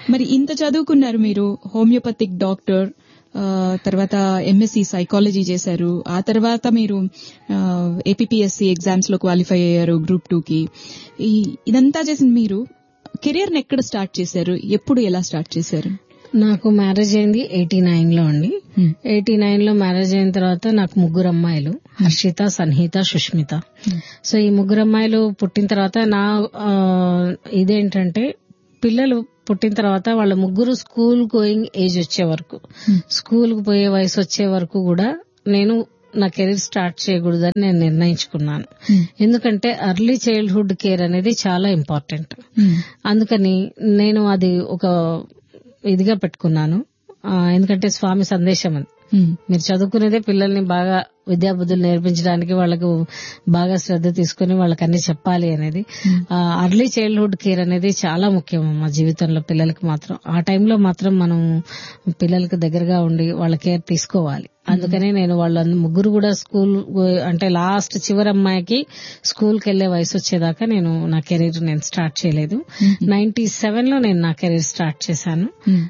మరి ఇంత చదువుకున్నారు మీరు హోమియోపతిక్ డాక్టర్ ఆ, తర్వాత ఎంఎస్సి సైకాలజీ చేశారు ఆ తర్వాత మీరు ఏపీఎస్సి ఎగ్జామ్స్ లో క్వాలిఫై అయ్యారు గ్రూప్ టూ కి ఈ- ఇదంతా చేసిన మీరు కెరియర్ ని ఎక్కడ స్టార్ట్ చేశారు ఎప్పుడు ఎలా స్టార్ట్ చేశారు నాకు మ్యారేజ్ అయింది ఎయిటీ నైన్ లో అండి ఎయిటీ నైన్ లో మ్యారేజ్ అయిన తర్వాత నాకు ముగ్గురు అమ్మాయిలు హర్షిత సన్హిత సుష్మిత సో ఈ ముగ్గురు అమ్మాయిలు పుట్టిన తర్వాత నా ఆ, ఇదేంటంటే పిల్లలు పుట్టిన తర్వాత వాళ్ళ ముగ్గురు స్కూల్ గోయింగ్ ఏజ్ వచ్చే వరకు స్కూల్ కు పోయే వయసు వచ్చే వరకు కూడా నేను నా కెరీర్ స్టార్ట్ చేయకూడదని నేను నిర్ణయించుకున్నాను ఎందుకంటే ఎర్లీ చైల్డ్హుడ్ కేర్ అనేది చాలా ఇంపార్టెంట్ అందుకని నేను అది ఒక ఇదిగా పెట్టుకున్నాను ఆ, ఎందుకంటే స్వామి సందేశం అది మీరు చదువుకునేదే పిల్లల్ని బాగా విద్యాబుద్ధులు నేర్పించడానికి వాళ్ళకు బాగా శ్రద్ధ తీసుకుని వాళ్ళకి అన్ని చెప్పాలి అనేది అర్లీ చైల్డ్హుడ్ కేర్ అనేది చాలా ముఖ్యం మా జీవితంలో పిల్లలకి మాత్రం ఆ టైంలో మాత్రం మనం పిల్లలకి దగ్గరగా ఉండి వాళ్ళ కేర్ తీసుకోవాలి అందుకనే నేను వాళ్ళ ముగ్గురు కూడా స్కూల్ అంటే లాస్ట్ చివరి అమ్మాయికి స్కూల్ కి వెళ్లే వయసు వచ్చేదాకా నేను నా కెరీర్ నేను స్టార్ట్ చేయలేదు నైన్టీ సెవెన్ లో నేను నా కెరీర్ స్టార్ట్ చేశాను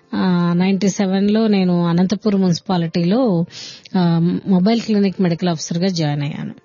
నైన్టీ సెవెన్ లో నేను అనంతపురం మున్సిపాలిటీలో ఆ, మొబైల్ క్లినిక్ మెడికల్ ఆఫీసర్ గా జాయిన్ అయ్యాను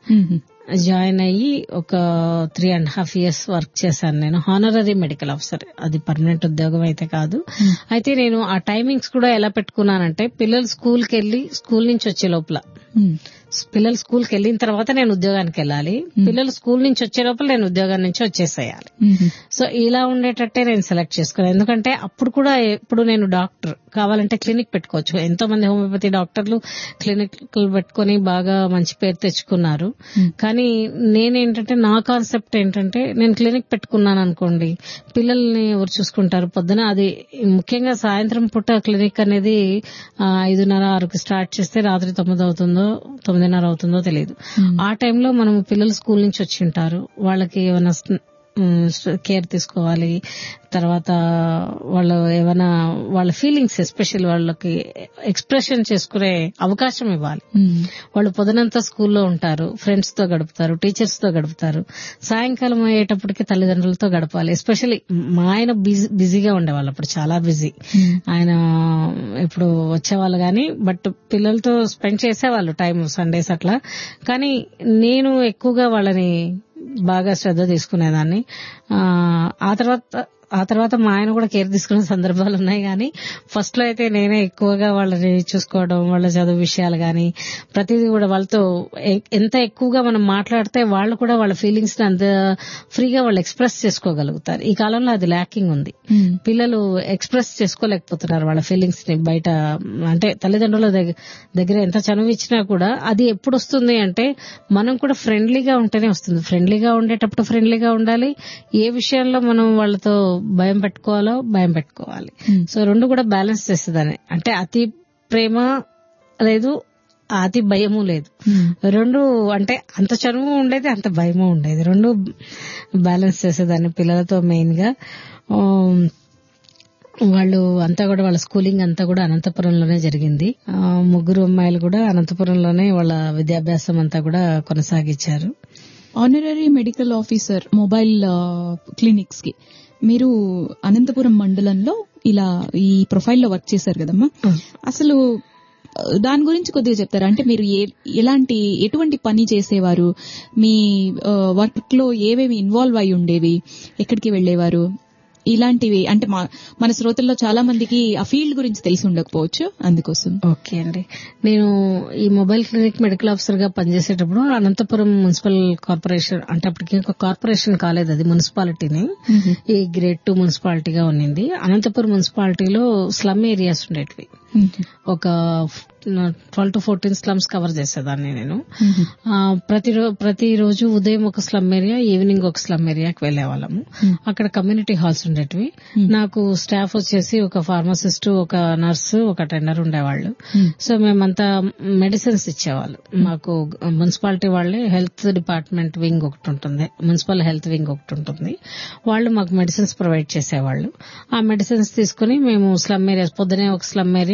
జాయిన్ అయ్యి ఒక three and half years work చేశాను నేను హానరరీ మెడికల్ ఆఫీసర్ అది పర్మనెంట్ ఉద్యోగం అయితే కాదు అయితే నేను ఆ టైమింగ్స్ కూడా ఎలా పెట్టుకున్నానంటే పిల్లలు స్కూల్కి వెళ్లి స్కూల్ నుంచి వచ్చే లోపల పిల్లలు స్కూల్కి వెళ్ళిన తర్వాత నేను ఉద్యోగానికి వెళ్ళాలి పిల్లలు స్కూల్ నుంచి వచ్చే లోపల నేను ఉద్యోగం నుంచి వచ్చేసేయాలి సో ఇలా ఉండేటట్టే నేను సెలెక్ట్ చేసుకున్నాను ఎందుకంటే అప్పుడు కూడా ఎప్పుడు నేను డాక్టర్ కావాలంటే క్లినిక్ పెట్టుకోవచ్చు ఎంతో మంది హోమియోపతి డాక్టర్లు క్లినిక్ పెట్టుకొని బాగా మంచి పేరు తెచ్చుకున్నారు కానీ నేనేంటంటే నా కాన్సెప్ట్ ఏంటంటే నేను క్లినిక్ పెట్టుకున్నాను అనుకోండి పిల్లల్ని ఎవరు చూసుకుంటారు పొద్దున అది ముఖ్యంగా సాయంత్రం పూట క్లినిక్ అనేది ఆ, ఐదున్నర ఆరుకి స్టార్ట్ చేస్తే రాత్రి తొమ్మిది అవుతుందో తొమ్మిదిన్నర అవుతుందో తెలియదు ఆ టైంలో మనం పిల్లలు స్కూల్ నుంచి వచ్చి ఉంటారు వాళ్ళకి ఏమైనా స్న- ఉమ్, కేర్ తీసుకోవాలి తర్వాత వాళ్ళు ఏమైనా వాళ్ళ ఫీలింగ్స్ ఎస్పెషల్ వాళ్ళకి ఎక్స్ప్రెషన్ చేసుకునే అవకాశం ఇవ్వాలి వాళ్ళు పొదనంతా స్కూల్లో ఉంటారు ఫ్రెండ్స్ తో గడుపుతారు టీచర్స్ తో గడుపుతారు సాయంకాలం అయ్యేటప్పటికి తల్లిదండ్రులతో గడపాలి ఎస్పెషల్లీ మా ఆయన బిజీ బిజీగా ఉండేవాళ్ళు అప్పుడు చాలా బిజీ ఆయన ఇప్పుడు వచ్చేవాళ్ళు కానీ బట్ పిల్లలతో స్పెండ్ చేసేవాళ్ళు టైం సండేస్ అట్లా కానీ నేను ఎక్కువగా వాళ్ళని బాగా శ్రద్ధ తీసుకునేదాన్ని ఆ, ఆ తర్వాత ఆ తర్వాత మా ఆయన కూడా కేర్ తీసుకునే సందర్భాలు ఉన్నాయి కానీ ఫస్ట్ లో అయితే నేనే ఎక్కువగా వాళ్ళని చూసుకోవడం వాళ్ళ చదువు విషయాలు కానీ ప్రతిదీ కూడా వాళ్ళతో ఎ- ఎంత ఎక్కువగా మనం మాట్లాడితే వాళ్ళు కూడా వాళ్ళ ఫీలింగ్స్ ని అంత ఫ్రీగా వాళ్ళు ఎక్స్ప్రెస్ చేసుకోగలుగుతారు ఈ కాలంలో అది ల్యాకింగ్ ఉంది పిల్లలు ఎక్స్ప్రెస్ చేసుకోలేకపోతున్నారు వాళ్ళ ఫీలింగ్స్ ని బయట అంటే తల్లిదండ్రుల దగ్గ- దగ్గర ఎంత చనువు ఇచ్చినా కూడా అది ఎప్పుడు వస్తుంది అంటే మనం కూడా ఫ్రెండ్లీగా ఉంటేనే వస్తుంది ఫ్రెండ్లీగా ఉండేటప్పుడు ఫ్రెండ్లీగా ఉండాలి ఏ విషయంలో మనం వాళ్ళతో భయం పెట్టుకోవాలో భయం పెట్టుకోవాలి సో రెండు కూడా బ్యాలెన్స్ చేసేదాన్ని అంటే అతి ప్రేమ లేదు అతి భయము లేదు రెండు అంటే అంత చనువు ఉండేది అంత భయము ఉండేది రెండు బ్యాలెన్స్ చేసేదాన్ని పిల్లలతో మెయిన్ గా ఆమ్, వాళ్ళు అంతా కూడా వాళ్ళ స్కూలింగ్ అంతా కూడా అనంతపురంలోనే జరిగింది ఆ, ముగ్గురు అమ్మాయిలు కూడా అనంతపురంలోనే వాళ్ళ విద్యాభ్యాసం అంతా కూడా కొనసాగించారు honorary medical officer mobile clinics కి మీరు అనంతపురం మండలంలో ఇలా ఈ ప్రొఫైల్లో వర్క్ చేశారు కదమ్మా అసలు ఆ, దాని గురించి కొద్దిగా చెప్తారా అంటే మీరు ఏ- ఎలాంటి ఎటువంటి పని చేసేవారు మీ వర్క్ లో ఏవేవి ఇన్వాల్వ్ అయి ఉండేవి ఎక్కడికి వెళ్లేవారు ఇలాంటివి అంటే మా మన శ్రోతల్లో చాలా మందికి ఆ ఫీల్డ్ గురించి తెలిసి ఉండకపోవచ్చు అందుకోసం ఓకే అండి నేను ఈ మొబైల్ క్లినిక్ మెడికల్ ఆఫీసర్ గా పనిచేసేటప్పుడు అనంతపురం మున్సిపల్ కార్పొరేషన్ అంటే అప్పటికి ఒక కార్పొరేషన్ కాలేదు అది మున్సిపాలిటీని ఈ గ్రేడ్ టూ మున్సిపాలిటీగా ఉన్నింది అనంతపురం మున్సిపాలిటీలో స్లమ్ ఏరియాస్ ఉండేటివి ఒక twelve to fourteen slums cover చేసేదాన్ని నేను ఆ, ప్రతి రో- ప్రతి రోజు ఉదయం ఒక స్లమ్ ఏరియా ఈవినింగ్ ఒక స్లమ్ ఏరియాకి వెళ్లే వాళ్ళము అక్కడ కమ్యూనిటీ హాల్స్ ఉండేటివి నాకు స్టాఫ్ వచ్చేసి ఒక ఫార్మసిస్ట్ ఒక నర్సు ఒక టెండర్ ఉండేవాళ్ళు సో మేమంతా మెడిసిన్స్ ఇచ్చేవాళ్ళు మాకు మున్సిపాలిటీ వాళ్ళే హెల్త్ డిపార్ట్మెంట్ వింగ్ ఒకటి ఉంటుంది మున్సిపల్ హెల్త్ వింగ్ ఒకటి ఉంటుంది వాళ్ళు మాకు మెడిసిన్స్ ప్రొవైడ్ చేసేవాళ్ళు ఆ మెడిసిన్స్ తీసుకుని మేము స్లమ్ ఏరియాస్ పొద్దునే ఒక స్లమ్ ఏరియా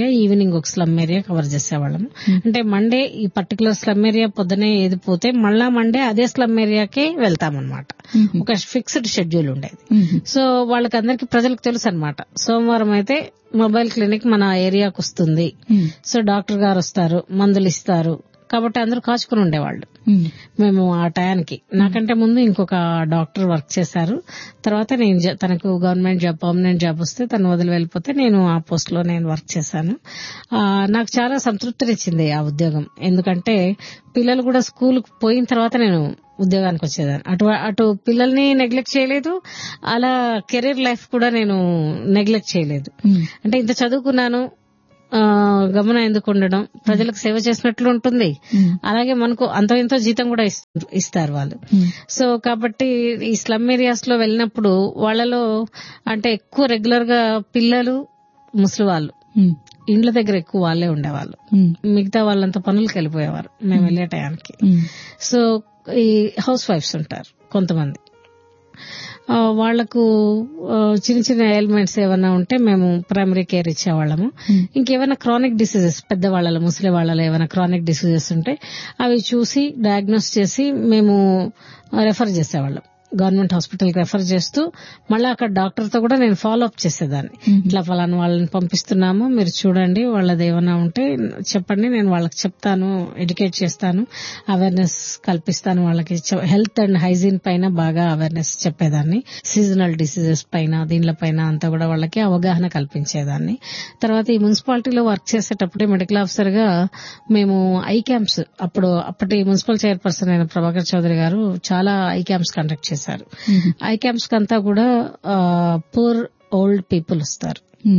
ఏరియా ఈవినింగ్ ఒక స్లమ్ ఏరియా కవర్ చేసేవాళ్ళము అంటే మండే ఈ పర్టికులర్ స్లమ్ ఏరియా పొద్దునే ఏది పోతే మళ్ళా మండే అదే స్లమ్ ఏరియాకే వెళ్తామన్నమాట ఒక ఫిక్స్డ్ షెడ్యూల్ ఉండేది సో వాళ్ళకి అందరికి ప్రజలకు తెలుసు అనమాట సోమవారం అయితే మొబైల్ క్లినిక్ మన ఏరియాకు వస్తుంది సో డాక్టర్ గారు వస్తారు మందులు ఇస్తారు కాబట్టి అందరూ కాచుకుని ఉండేవాళ్ళు మేము ఆ టయానికి నాకంటే ముందు ఇంకొక డాక్టర్ వర్క్ చేశారు తర్వాత నేను జ- తనకు గవర్నమెంట్ జాబ్ పర్మనెంట్ జాబ్ వస్తే తను వదిలి వెళ్ళిపోతే నేను ఆ పోస్ట్ లో నేను వర్క్ చేశాను ఆ, నాకు చాలా సంతృప్తినిచ్చింది ఆ ఉద్యోగం ఎందుకంటే పిల్లలు కూడా స్కూల్ పోయిన తర్వాత నేను ఉద్యోగానికి వచ్చేదాన్ని అటు అటు పిల్లల్ని నెగ్లెక్ట్ చేయలేదు అలా కెరీర్ లైఫ్ కూడా నేను నెగ్లెక్ట్ చేయలేదు అంటే ఇంత చదువుకున్నాను ఆ, గమనం ఎందుకు ఉండడం ప్రజలకు సేవ చేసినట్లు ఉంటుంది అలాగే మనకు అంత ఎంతో జీతం కూడా ఇస్తారు- ఇస్తారు వాళ్ళు సో కాబట్టి ఈ స్లమ్ ఏరియాస్ లో వెళ్ళినప్పుడు వాళ్ళలో అంటే ఎక్కువ రెగ్యులర్ గా పిల్లలు ముసలి వాళ్ళు ఇండ్ల దగ్గర ఎక్కువ వాళ్ళే ఉండేవాళ్ళు మిగతా వాళ్ళంతా పనులకు వెళ్ళిపోయేవారు మేము వెళ్ళే టయానికి సో ఈ హౌస్ వైఫ్స్ ఉంటారు కొంతమంది ఆ, వాళ్లకు ఆ, చిన్న చిన్న ఎలిమెంట్స్ ఏమైనా ఉంటే మేము ప్రైమరీ కేర్ ఇచ్చేవాళ్ళము ఇంకేమైనా క్రానిక్ డిసీజెస్ పెద్ద వాళ్ళలో ముసలి వాళ్ళలో ఏమైనా క్రానిక్ డిసీజెస్ ఉంటే అవి చూసి డయాగ్నోస్ చేసి మేము రెఫర్ చేసేవాళ్ళం గవర్నమెంట్ హాస్పిటల్ కి రెఫర్ చేస్తూ మళ్ళీ అక్కడ డాక్టర్ తో కూడా నేను ఫాలో అప్ చేసేదాన్ని ఇట్లా ఫలానా వాళ్ళని పంపిస్తున్నాము మీరు చూడండి వాళ్ళది ఏమైనా ఉంటే చెప్పండి నేను వాళ్ళకి చెప్తాను ఎడ్యుకేట్ చేస్తాను అవేర్నెస్ కల్పిస్తాను వాళ్ళకి హెల్త్ అండ్ హైజీన్ పైన బాగా అవేర్నెస్ చెప్పేదాన్ని సీజనల్ డిసీజెస్ పైన దీనిల పైన అంతా కూడా వాళ్ళకి అవగాహన కల్పించేదాన్ని తర్వాత ఈ మున్సిపాలిటీలో వర్క్ చేసేటప్పుడే మెడికల్ ఆఫీసర్ గా మేము ఐ క్యాంప్స్ అప్పుడు అప్పటి మున్సిపల్ చైర్పర్సన్ అయిన ప్రభాకర్ చౌదరి గారు చాలా ఐ క్యాంప్స్ కండక్ట్ చేశారు ఐ క్యాంప్స్ కంతా కూడా పూర్ ఓల్డ్ పీపుల్ వస్తారు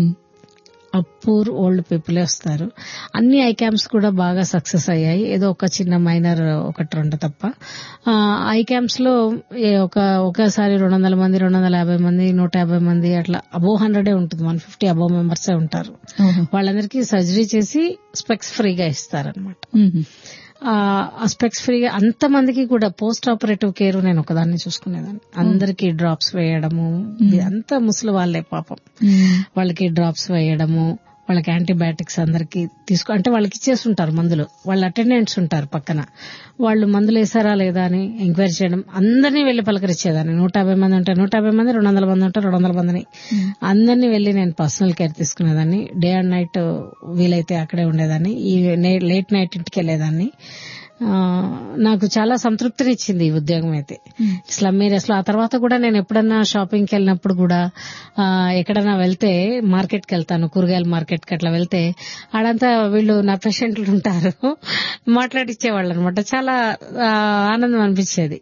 ఆ పూర్ ఓల్డ్ పీపులే వస్తారు అన్ని ఐ క్యాంప్స్ కూడా బాగా సక్సెస్ అయ్యాయి ఏదో ఒక చిన్న మైనర్ ఒకటి రెండు తప్ప ఆ, ఐ క్యాంప్స్ లో ఏ ఒక ఒకసారి రెండు వందల మంది రెండు వందల యాభై మంది నూట యాభై మంది అట్లా అబో హండ్రెడే ఉంటుంది వన్ ఫిఫ్టీ అబో మెంబర్సే ఉంటారు వాళ్ళందరికీ సర్జరీ చేసి స్పెక్స్ ఫ్రీగా ఇస్తారనమాట ఆ స్పెక్స్ ఫ్రీగా అంత మందికి కూడా పోస్ట్ ఆపరేటివ్ కేర్ నేను ఒకదాన్ని చూసుకునేదాన్ని అందరికి డ్రాప్స్ వేయడము అంత ముసలి వాళ్ళే పాపం వాళ్ళకి డ్రాప్స్ వేయడము వాళ్ళకి యాంటీబయాటిక్స్ అందరికి తీసుకో అంటే వాళ్ళకి ఇచ్చేస్తుంటారు మందులు వాళ్ళ అటెండెంట్స్ ఉంటారు పక్కన వాళ్ళు మందులు వేసారా లేదా అని ఎంక్వైరీ చేయడం అందరినీ వెళ్లి పలకరించేదాన్ని నూట యాభై మంది ఉంటే నూట యాభై మంది రెండు వందల మంది ఉంటే రెండు వందల మందిని అందరినీ వెళ్లి నేను పర్సనల్ కేర్ తీసుకునేదాన్ని డే అండ్ నైట్ వీలైతే అక్కడే ఉండేదాన్ని ఈ లేట్ నైట్ ఇంటికి వెళ్లేదాన్ని ఆ, నాకు చాలా సంతృప్తినిచ్చింది ఈ ఉద్యోగం అయితే స్లమ్ ఏరియాస్ లో ఆ తర్వాత కూడా నేను ఎప్పుడన్నా షాపింగ్ కి వెళ్ళినప్పుడు కూడా ఆ, ఎక్కడన్నా వెళ్తే మార్కెట్ కి వెళ్తాను కూరగాయల మార్కెట్ కి అట్లా వెళ్తే ఆడంతా వీళ్ళు నా పేషెంట్లు ఉంటారు మాట్లాడిచ్చేవాళ్ళు అనమాట చాలా ఆ, ఆనందం అనిపించేది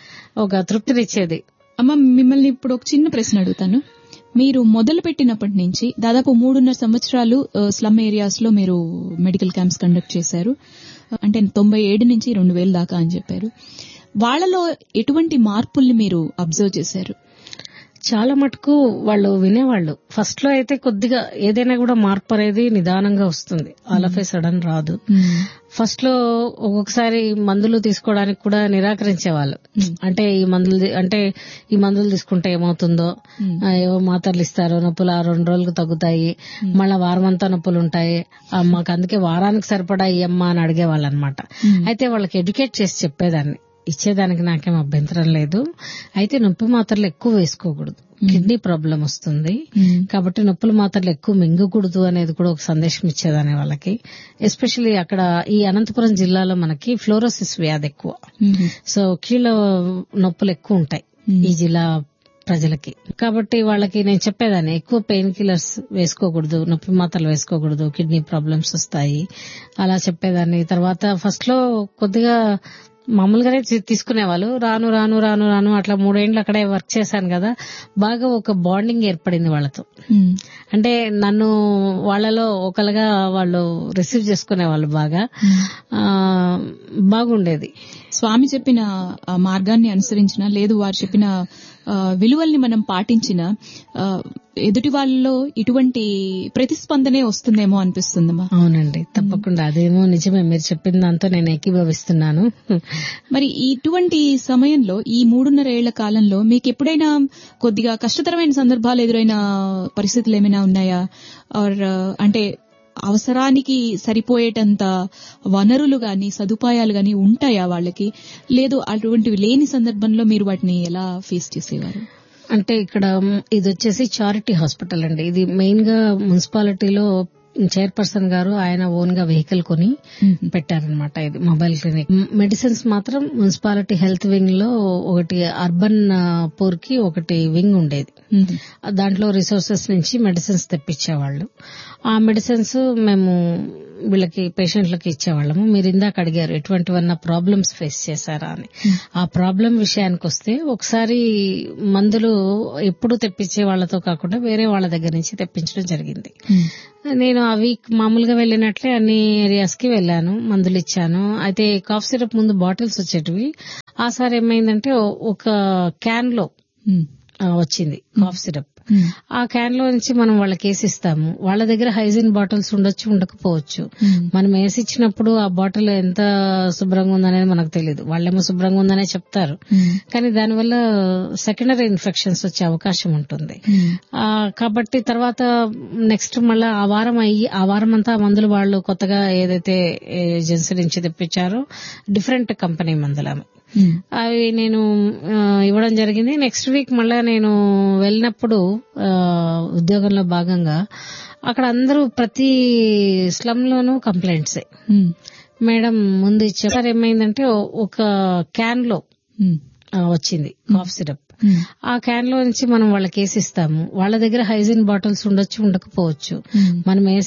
ఒక తృప్తినిచ్చేది అమ్మ మిమ్మల్ని ఇప్పుడు ఒక చిన్న ప్రశ్న అడుగుతాను మీరు మొదలు పెట్టినప్పటి నుంచి దాదాపు మూడున్నర సంవత్సరాలు ఆ, స్లమ్ ఏరియాస్ లో మీరు మెడికల్ క్యాంప్స్ కండక్ట్ చేశారు అంటే తొంభై ఏడు నుంచి రెండు వేలు దాకా అని చెప్పారు వాళ్ళలో ఎటువంటి మార్పుల్ని మీరు అబ్జర్వ్ చేశారు చాలా మటుకు వాళ్ళు వినేవాళ్ళు ఫస్ట్ లో అయితే కొద్దిగా ఏదైనా కూడా మార్పు అనేది నిదానంగా వస్తుంది ఆల్ ఆఫ్ ఏ సడన్ రాదు ఫస్ట్ లో ఒక్కొక్కసారి మందులు తీసుకోవడానికి కూడా నిరాకరించేవాళ్ళు అంటే ఈ మందులు తీ- అంటే ఈ మందులు తీసుకుంటే ఏమవుతుందో ఆ, ఏవో మాత్రలు ఇస్తారు నొప్పులు ఆ రెండు రోజులకు తగ్గుతాయి మళ్ళా వారం అంతా నొప్పులు ఉంటాయి ఆ, మాకు అందుకే వారానికి సరిపడా ఇయ్యమ్మా అని అడిగేవాళ్ళు అనమాట అయితే వాళ్ళకి ఎడ్యుకేట్ చేసి చెప్పేదాన్ని ఇచ్చేదానికి నాకేం అభ్యంతరం లేదు అయితే నొప్పి మాత్రలు ఎక్కువ వేసుకోకూడదు కిడ్నీ ప్రాబ్లం వస్తుంది కాబట్టి నొప్పుల మాత్రలు ఎక్కువ మింగకూడదు అనేది కూడా ఒక సందేశం ఇచ్చేదాన్ని వాళ్ళకి ఎస్పెషల్లీ అక్కడ ఈ అనంతపురం జిల్లాలో మనకి ఫ్లోరోసిస్ వ్యాధి ఎక్కువ సో కీళ్ళ నొప్పులు ఎక్కువ ఉంటాయి ఈ జిల్లా ప్రజలకి కాబట్టి వాళ్ళకి నేను చెప్పేదాన్ని ఎక్కువ పెయిన్ కిల్లర్స్ వేసుకోకూడదు నొప్పి మాత్రలు వేసుకోకూడదు కిడ్నీ ప్రాబ్లమ్స్ వస్తాయి అలా చెప్పేదాన్ని తర్వాత ఫస్ట్ లో కొద్దిగా మామూలుగానే తీ- తీసుకునేవాళ్ళు రాను రాను రాను రాను అట్లా మూడేండ్లు అక్కడే వర్క్ చేశాను కదా బాగా ఒక బాండింగ్ ఏర్పడింది వాళ్ళతో అంటే నన్ను వాళ్ళలో ఒకరుగా వాళ్ళు రిసీవ్ చేసుకునే వాళ్ళు బాగా ఆ, బాగుండేది స్వామి చెప్పిన ఆ మార్గాన్ని అనుసరించిన లేదు వారు చెప్పిన ఆ, విలువల్ని మనం పాటించిన ఆ, ఎదుటి వాళ్ళలో ఇటువంటి ప్రతిస్పందనే వస్తుందేమో అనిపిస్తుందమ్మా అవునండి తప్పకుండా అదేమో నిజమే మీరు చెప్పిన దాంతో నేను ఏకీభవిస్తున్నాను మరి ఇటువంటి సమయంలో ఈ మూడున్నర ఏళ్ల కాలంలో మీకు ఎప్పుడైనా కొద్దిగా కష్టతరమైన సందర్భాలు ఎదురైన పరిస్థితులు ఏమైనా ఉన్నాయా ఆర్ అంటే అవసరానికి సరిపోయేటంత వనరులు గాని సదుపాయాలు గాని ఉంటాయా వాళ్ళకి లేదు అటువంటివి లేని సందర్భంలో మీరు వాటిని ఎలా ఫేస్ చేసేవారు అంటే ఇక్కడ ఇది వచ్చేసి చారిటీ హాస్పిటల్ అండి ఇది మెయిన్ గా మున్సిపాలిటీలో చైర్పర్సన్ గారు ఆయన ఓన్ గా వెహికల్ కొని పెట్టారనమాట ఇది మొబైల్ క్లినిక్ మెడిసిన్స్ మాత్రం మున్సిపాలిటీ హెల్త్ వింగ్ లో ఒకటి అర్బన్ పూర్ కి ఒకటి వింగ్ ఉండేది దాంట్లో రిసోర్సెస్ నుంచి మెడిసిన్స్ తెప్పించేవాళ్ళు ఆ మెడిసిన్స్ మేము వీళ్ళకి పేషెంట్లకి ఇచ్చేవాళ్ళము మీరు ఇందాక అడిగారు ఎటువంటివన్నా ప్రాబ్లమ్స్ ఫేస్ చేశారా అని ఆ ప్రాబ్లం విషయానికి వస్తే ఒకసారి మందులు ఎప్పుడు తెప్పించే వాళ్ళతో కాకుండా వేరే వాళ్ళ దగ్గర నుంచి తెప్పించడం జరిగింది నేను ఆ వీక్ మామూలుగా వెళ్ళినట్లే అన్ని ఏరియాస్ కి వెళ్ళాను మందులు ఇచ్చాను అయితే కాఫ్ సిరప్ ముందు బాటిల్స్ వచ్చేటివి ఆ సారి ఏమైందంటే ఒక క్యాన్ లో వచ్చింది కాఫ్ సిరప్ ఆ క్యాన్ లో నుంచి మనం వాళ్ళకి వేసిస్తాము వాళ్ళ దగ్గర హైజీన్ బాటిల్స్ ఉండొచ్చు ఉండకపోవచ్చు మనం వేసిచ్చినప్పుడు ఆ బాటిల్ ఎంత శుభ్రంగా ఉందనేది మనకు తెలియదు వాళ్ళేమో శుభ్రంగా ఉందనే చెప్తారు కానీ దానివల్ల సెకండరీ ఇన్ఫెక్షన్స్ వచ్చే అవకాశం ఉంటుంది కాబట్టి తర్వాత నెక్స్ట్ మళ్ళా ఆ వారం అయ్యి ఆ వారం అంతా మందులు వాళ్ళు కొత్తగా ఏదైతే ఏజెన్సీ నుంచి తెప్పించారో డిఫరెంట్ కంపెనీ మందులు అవి నేను ఇవ్వడం జరిగింది నెక్స్ట్ వీక్ మళ్ళా నేను వెళ్ళినప్పుడు ఉద్యోగంలో భాగంగా అక్కడ అందరూ ప్రతి స్లమ్ లోనూ కంప్లైంట్సే మేడం ముందు ఇచ్చారు ఏమైందంటే ఒక క్యాన్ లో వచ్చింది కాఫ్ సిరప్ ఆ క్యాన్ లో నుంచి మనం వాళ్ళకి వేసిస్తాము వాళ్ళ దగ్గర హైజీన్ బాటిల్స్ ఉండొచ్చు ఉండకపోవచ్చు మనం